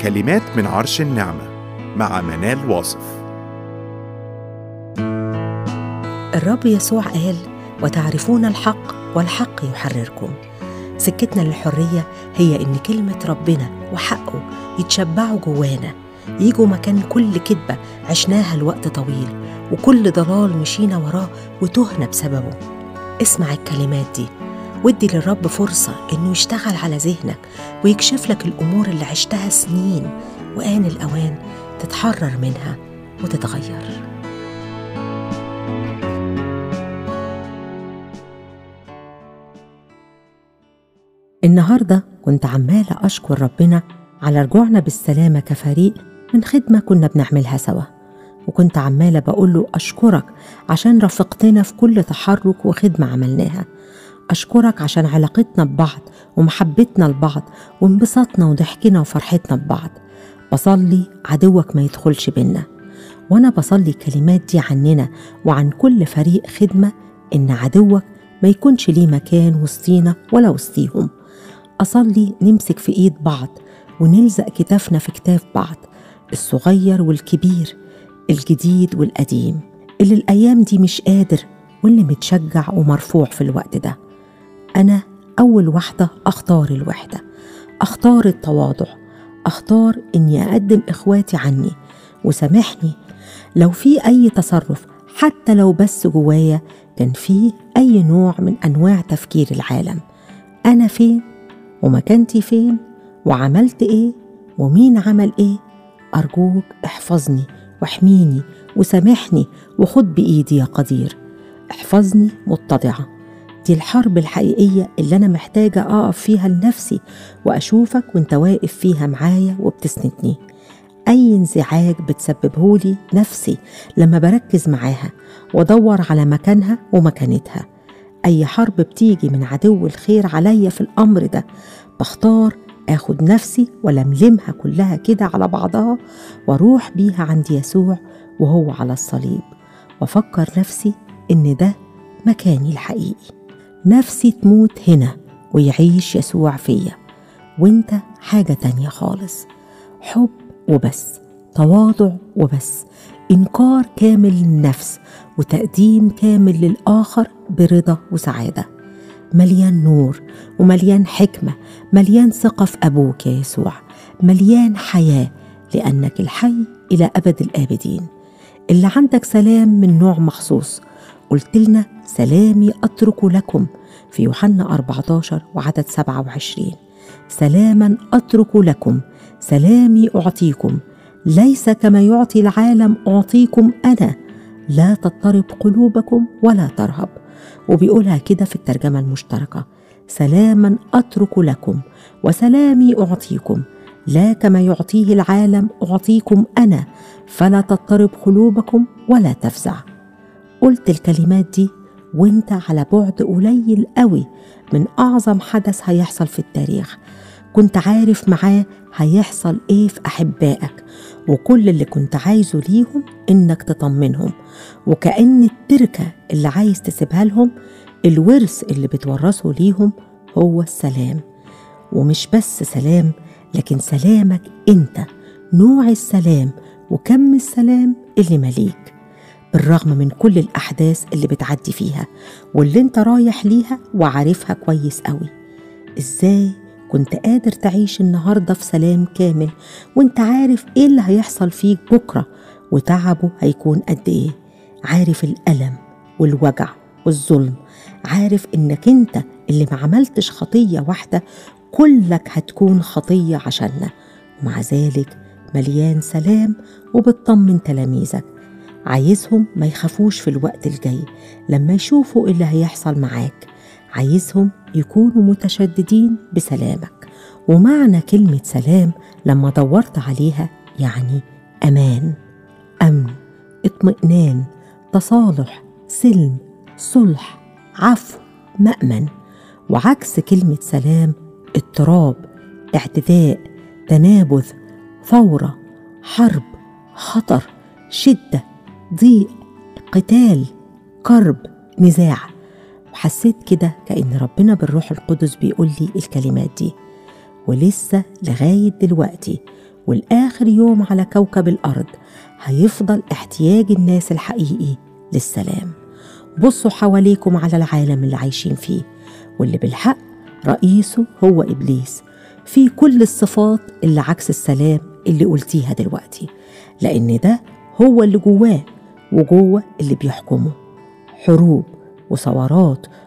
كلمات من عرش النعمة مع منال واصف الرب يسوع قال وتعرفون الحق والحق يحرركم سكتنا للحرية هي إن كلمة ربنا وحقه يتشبعوا جوانا يجوا مكان كل كذبة عشناها لوقت طويل وكل ضلال مشينا وراه وتهنا بسببه اسمع الكلمات دي وادي للرب فرصة إنه يشتغل على ذهنك ويكشف لك الأمور اللي عشتها سنين وآن الأوان تتحرر منها وتتغير النهاردة كنت عمالة أشكر ربنا على رجوعنا بالسلامة كفريق من خدمة كنا بنعملها سوا وكنت عمالة بقول له أشكرك عشان رافقتنا في كل تحرك وخدمة عملناها أشكرك عشان علاقتنا ببعض ومحبتنا لبعض وانبساطنا وضحكنا وفرحتنا ببعض بصلي عدوك ما يدخلش بينا وأنا بصلي الكلمات دي عننا وعن كل فريق خدمة إن عدوك ما يكونش ليه مكان وسطينا ولا وسطيهم أصلي نمسك في إيد بعض ونلزق كتافنا في كتاف بعض الصغير والكبير الجديد والقديم اللي الأيام دي مش قادر واللي متشجع ومرفوع في الوقت ده أنا أول واحدة أختار الوحدة أختار التواضع أختار إني أقدم إخواتي عني وسامحني لو في أي تصرف حتى لو بس جوايا كان فيه أي نوع من أنواع تفكير العالم أنا فين ومكانتي فين وعملت إيه ومين عمل إيه أرجوك احفظني واحميني وسامحني وخد بإيدي يا قدير احفظني متضعة دي الحرب الحقيقية اللي أنا محتاجة أقف فيها لنفسي وأشوفك وأنت واقف فيها معايا وبتسندني أي انزعاج بتسببهولي نفسي لما بركز معاها وأدور على مكانها ومكانتها أي حرب بتيجي من عدو الخير عليا في الأمر ده بختار آخد نفسي ولملمها كلها كده على بعضها وأروح بيها عند يسوع وهو على الصليب وأفكر نفسي إن ده مكاني الحقيقي نفسي تموت هنا ويعيش يسوع فيا وانت حاجة تانية خالص حب وبس تواضع وبس إنكار كامل للنفس وتقديم كامل للآخر برضا وسعادة مليان نور ومليان حكمة مليان ثقة في أبوك يا يسوع مليان حياة لأنك الحي إلى أبد الآبدين اللي عندك سلام من نوع مخصوص قلت لنا سلامي أترك لكم في يوحنا 14 وعدد 27 سلاما أترك لكم سلامي أعطيكم ليس كما يعطي العالم أعطيكم أنا لا تضطرب قلوبكم ولا ترهب وبيقولها كده في الترجمة المشتركة سلاما أترك لكم وسلامي أعطيكم لا كما يعطيه العالم أعطيكم أنا فلا تضطرب قلوبكم ولا تفزع قلت الكلمات دي وانت على بعد قليل قوي من أعظم حدث هيحصل في التاريخ كنت عارف معاه هيحصل ايه في أحبائك وكل اللي كنت عايزه ليهم إنك تطمنهم وكأن التركة اللي عايز تسيبها لهم الورث اللي بتورثه ليهم هو السلام ومش بس سلام لكن سلامك انت نوع السلام وكم السلام اللي مليك بالرغم من كل الأحداث اللي بتعدي فيها واللي انت رايح ليها وعارفها كويس قوي ازاي كنت قادر تعيش النهاردة في سلام كامل وانت عارف ايه اللي هيحصل فيك بكرة وتعبه هيكون قد ايه عارف الألم والوجع والظلم عارف انك انت اللي ما عملتش خطية واحدة كلك هتكون خطية عشاننا ومع ذلك مليان سلام وبتطمن تلاميذك عايزهم ما يخافوش في الوقت الجاي لما يشوفوا اللي هيحصل معاك عايزهم يكونوا متشددين بسلامك ومعنى كلمة سلام لما دورت عليها يعني أمان أمن اطمئنان تصالح سلم صلح عفو مأمن وعكس كلمة سلام اضطراب اعتداء تنابذ ثورة حرب خطر شدة ضيق قتال كرب نزاع وحسيت كده كأن ربنا بالروح القدس بيقول لي الكلمات دي ولسه لغاية دلوقتي والآخر يوم على كوكب الأرض هيفضل احتياج الناس الحقيقي للسلام بصوا حواليكم على العالم اللي عايشين فيه واللي بالحق رئيسه هو إبليس في كل الصفات اللي عكس السلام اللي قلتيها دلوقتي لأن ده هو اللي جواه وجوه اللي بيحكمه حروب وثورات